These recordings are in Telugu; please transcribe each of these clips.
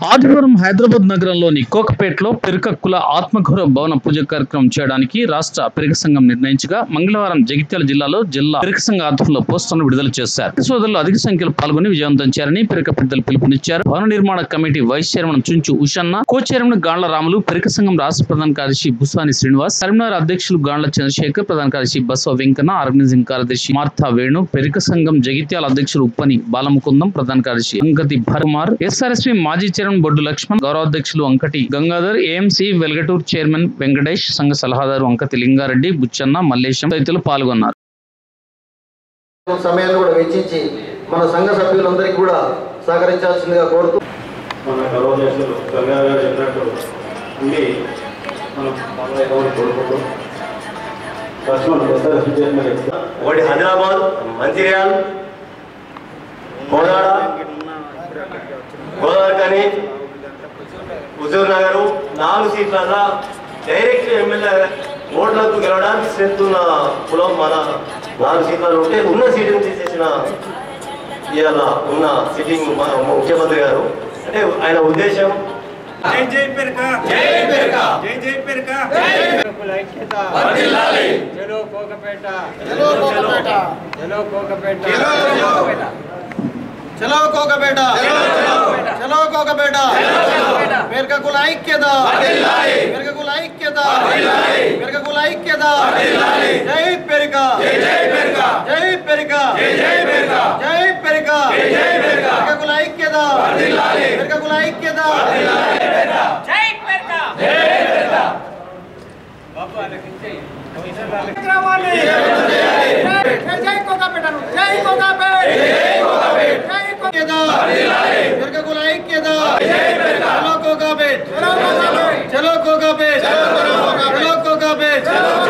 ఆదివారం హైదరాబాద్ నగరంలోని కోకపేటలో పెరుకక్కుల ఆత్మగౌరవ భవన పూజ కార్యక్రమం చేయడానికి రాష్ట్ర పెరుక సంఘం నిర్ణయించగా మంగళవారం జగిత్యాల జిల్లాలో జిల్లా పెరుక సంఘ ఆధ్వర్యంలో పోస్టర్ను విడుదల చేశారు సోదరులు అధిక సంఖ్యలో పాల్గొని విజయవంతం చేయాలని పెరుక పెద్దలు పిలుపునిచ్చారు భవన నిర్మాణ committee vice chairman Chunchu Ushanna co chairman Gandla Ramulu Peruka సంఘం రాష్ట్ర ప్రధాన కార్యదర్శి బుసాని శ్రీనివాస్ కరీంనగర్ అధ్యక్షులు గాండ్ల చంద్రశేఖర్ ప్రధాన కార్యదర్శి బసవ వెంకన్న ఆర్గనైజింగ్ కార్యదర్శి మార్తా వేణు పెరుక సంఘం జగిత్యాల అధ్యక్షులు ఉప్పని బాలముకుందం ప్రధాన కార్యదర్శి అంకతి భరమార్ ఎస్ఆర్ఎస్పీ మాజీ చైర్మన్ బొడ్డు లక్ష్మణ్ గౌరవాధ్యక్షులు అంకటి గంగాధర్ ఏఎంసీ వెల్గటూర్ చైర్మన్ వెంకటేష్ సంఘ సలహాదారు అంకతి లింగారెడ్డి బుచ్చన్న మల్లేశం తదితరులు పాల్గొన్నారు సమయాన్ని కూడా వెచ్చించి మన సంఘ సభ్యులందరికీ కూడా సహకరించాల్సిందిగా కోరుతూ మన గౌరవదేశులు గంగా గారు చెప్పినట్టు ఉండి మనం పాల్గొని కోరుకుంటూ ఫస్ట్ మనం దసరా చేసిన చెప్తా ఒకటి హైదరాబాద్ మంచిర్యాల్ కోదాడ గోదావరికని హుజూర్ నగర్ నాలుగు సీట్ల డైరెక్ట్ ఎమ్మెల్యే ఓట్లకు గెలవడానికి స్ట్రెంత్ ఉన్న కులం మన నాలుగు సీట్లలో ఉంటే ఉన్న సీటును తీసేసిన ఇవాళ ఉన్న సిట్టింగ్ మన ముఖ్యమంత్రి గారు అంటే ఆయన ఉద్దేశం జై జై పెరక జై పెరక జై జై పెరక ఐక్యత వర్ధిల్లాలి చలో కోకపేట చలో కోకపేట చలో కోకపేట చలో కోకపేట చలో కోకపేట పెరకకుల ఐక్యత పెరకకుల ఐక్యత పెరకకుల ఐక్యత జై పెరిక జై పెరిక జై పెరిక జై పెరిక జై పెరిక జై పెరిక పెరకకుల ఐక్యత పెరకకుల ఐక్యత జై పెరక జై పెరక బాబు అలకించే రావాలి జై జై కోకపేటను జై కోకపేట జై కోకపేట జై కోకపేట పెరకకుల ఐక్యత చలో కోకపేట చలో కోకపేట చలో కోకపేట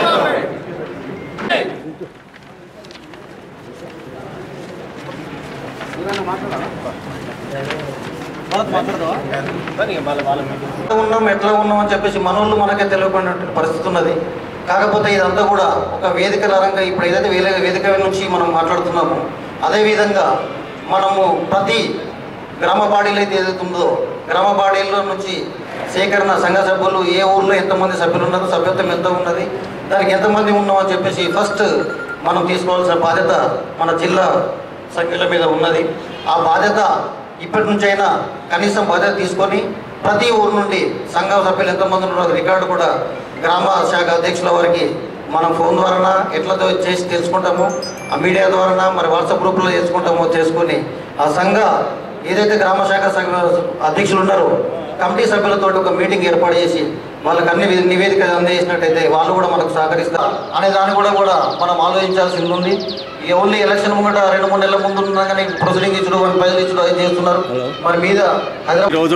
ఉన్నాం ఎట్లా ఉన్నాం అని చెప్పేసి మనోళ్ళు మనకే తెలియకుండా పరిస్థితి ఉన్నది కాకపోతే ఇదంతా కూడా ఒక వేదిక రంగా ఇప్పుడు ఏదైతే వేరే వేదిక నుంచి మనం మాట్లాడుతున్నామో అదేవిధంగా మనము ప్రతి గ్రామ బాడీలు అయితే ఏదైతే ఉందో గ్రామ బాడీల నుంచి సేకరణ సంఘ సభ్యులు ఏ ఊర్లో ఎంతమంది సభ్యులు ఉన్నారు సభ్యత్వం ఎంత ఉన్నది దానికి ఎంతమంది ఉన్నామని చెప్పేసి ఫస్ట్ మనం తీసుకోవాల్సిన బాధ్యత మన జిల్లా సంఖ్యల మీద ఉన్నది ఆ బాధ్యత ఇప్పటి నుంచైనా కనీసం బాధ్యత తీసుకొని ప్రతి ఊరు నుండి సంఘ సభ్యులు ఎంతమంది ఉన్నారో రికార్డు కూడా గ్రామ శాఖ అధ్యక్షుల వారికి మనం ఫోన్ ద్వారా ఎట్లా దో- చేసి తెలుసుకుంటామో ఆ మీడియా ద్వారా మరి వాట్సాప్ గ్రూప్లో చేసుకుంటామో చేసుకొని ఆ సంఘ ఏదైతే గ్రామ శాఖ సంఘ అధ్యక్షులు ఉన్నారో కమిటీ సభ్యులతో ఒక మీటింగ్ ఏర్పాటు చేసి వాళ్ళకి అన్ని వి- నివేదిక అందజేసినట్టయితే వాళ్ళు కూడా మనకు సహకరిస్తారు అనే దాన్ని కూడా కూడా మనం ఆలోచించాల్సింది ఉంది ఈ ఓన్లీ ఎలక్షన్ ముంగట రెండు మూడు నెలల ముందు ఉన్నా కానీ ప్రొసీడింగ్ ఇచ్చుడు వన్ పైసలు ఇచ్చుడు అది చేస్తున్నారు మరి మీద హైదరాబాద్ ఈరోజు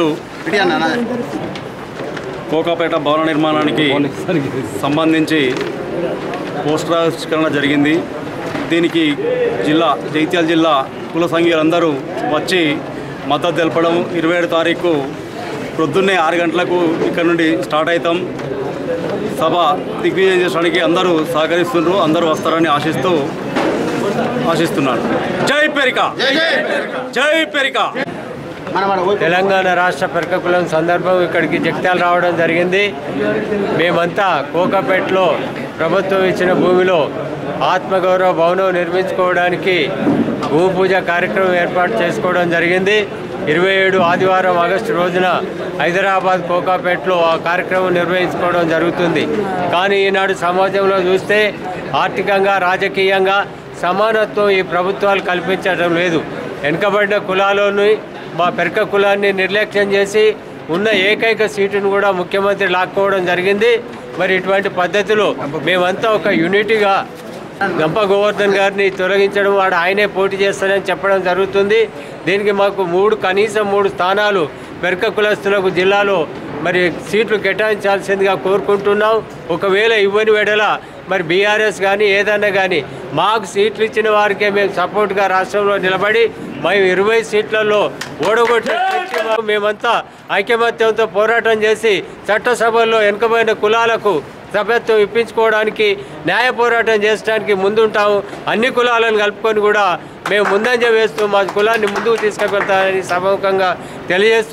కోకాపేట భవన నిర్మాణానికి సంబంధించి పోస్టర్ ఆవిష్కరణ జరిగింది దీనికి జిల్లా జగిత్యాల జిల్లా కుల సంఘీయులందరూ వచ్చి మద్దతు తెలపడం ఇరవై ఏడు తారీఖు ప్రొద్దున్నే ఆరు గంటలకు ఇక్కడ నుండి స్టార్ట్ అవుతాం సభ దిగ్విజయం చేయడానికి అందరూ సహకరిస్తున్నారు అందరూ వస్తారని ఆశిస్తూ ఆశిస్తున్నాను జై పెరిక జై పెరిక తెలంగాణ రాష్ట్ర పెరకకులం సందర్భం ఇక్కడికి జగిత్యాల రావడం జరిగింది మేమంతా కోకాపేటలో ప్రభుత్వం ఇచ్చిన భూమిలో ఆత్మగౌరవ భవనం నిర్మించుకోవడానికి భూమి పూజ కార్యక్రమం ఏర్పాటు చేసుకోవడం జరిగింది ఇరవై ఏడు ఆదివారం ఆగస్టు రోజున హైదరాబాద్ కోకాపేటలో ఆ కార్యక్రమం నిర్వహించుకోవడం జరుగుతుంది కానీ ఈనాడు సమాజంలో చూస్తే ఆర్థికంగా రాజకీయంగా సమానత్వం ఈ ప్రభుత్వాలు కల్పించడం లేదు వెనుకబడిన కులాలోని మా పెరక కులాన్ని నిర్లక్ష్యం చేసి ఉన్న ఏకైక సీటును కూడా ముఖ్యమంత్రి లాక్కోవడం జరిగింది మరి ఇటువంటి పద్ధతిలో మేమంతా ఒక యూనిటీగా గంప గోవర్ధన్ గారిని తొలగించడం వాడు ఆయనే పోటీ చేస్తానని చెప్పడం జరుగుతుంది దీనికి మాకు మూడు కనీసం మూడు స్థానాలు పెరక కులస్తులకు జిల్లాలో మరి సీట్లు కేటాయించాల్సిందిగా కోరుకుంటున్నాం ఒకవేళ ఇవ్వని వెడల మరి బీఆర్ఎస్ కానీ ఏదన్నా కానీ మాకు సీట్లు ఇచ్చిన వారికే మేము సపోర్ట్గా రాష్ట్రంలో నిలబడి మేము ఇరవై సీట్లలో ఓడగొట్టి మేమంతా ఐకమత్యంతో పోరాటం చేసి చట్టసభల్లో వెనుకబడిన కులాలకు సభ్యత్వం ఇప్పించుకోవడానికి న్యాయ పోరాటం చేసడానికి ముందుంటాము అన్ని కులాలను కలుపుకొని కూడా మేము ముందంజ వేస్తూ మా కులాన్ని ముందుకు తీసుకువెళ్తామని సభముఖంగా తెలియజేస్తూ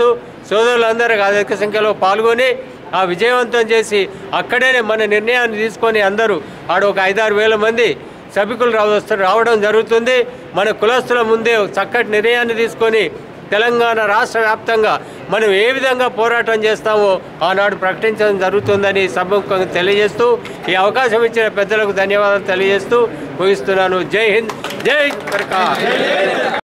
సోదరులందరూ అధిక సంఖ్యలో పాల్గొని ఆ విజయవంతం చేసి అక్కడే మన నిర్ణయాన్ని తీసుకొని అందరూ ఆడ ఒక ఐదారు వేల మంది సభికులు రావ రావడం జరుగుతుంది మన కులస్తుల ముందే చక్కటి నిర్ణయాన్ని తీసుకొని తెలంగాణ రాష్ట్ర వ్యాప్తంగా మనం ఏ విధంగా పోరాటం చేస్తామో ఆనాడు ప్రకటించడం జరుగుతుందని సభముఖంగా తెలియజేస్తూ ఈ అవకాశం ఇచ్చిన పెద్దలకు ధన్యవాదాలు తెలియజేస్తూ ముగిస్తున్నాను జై హింద్ జై ప్రకాష్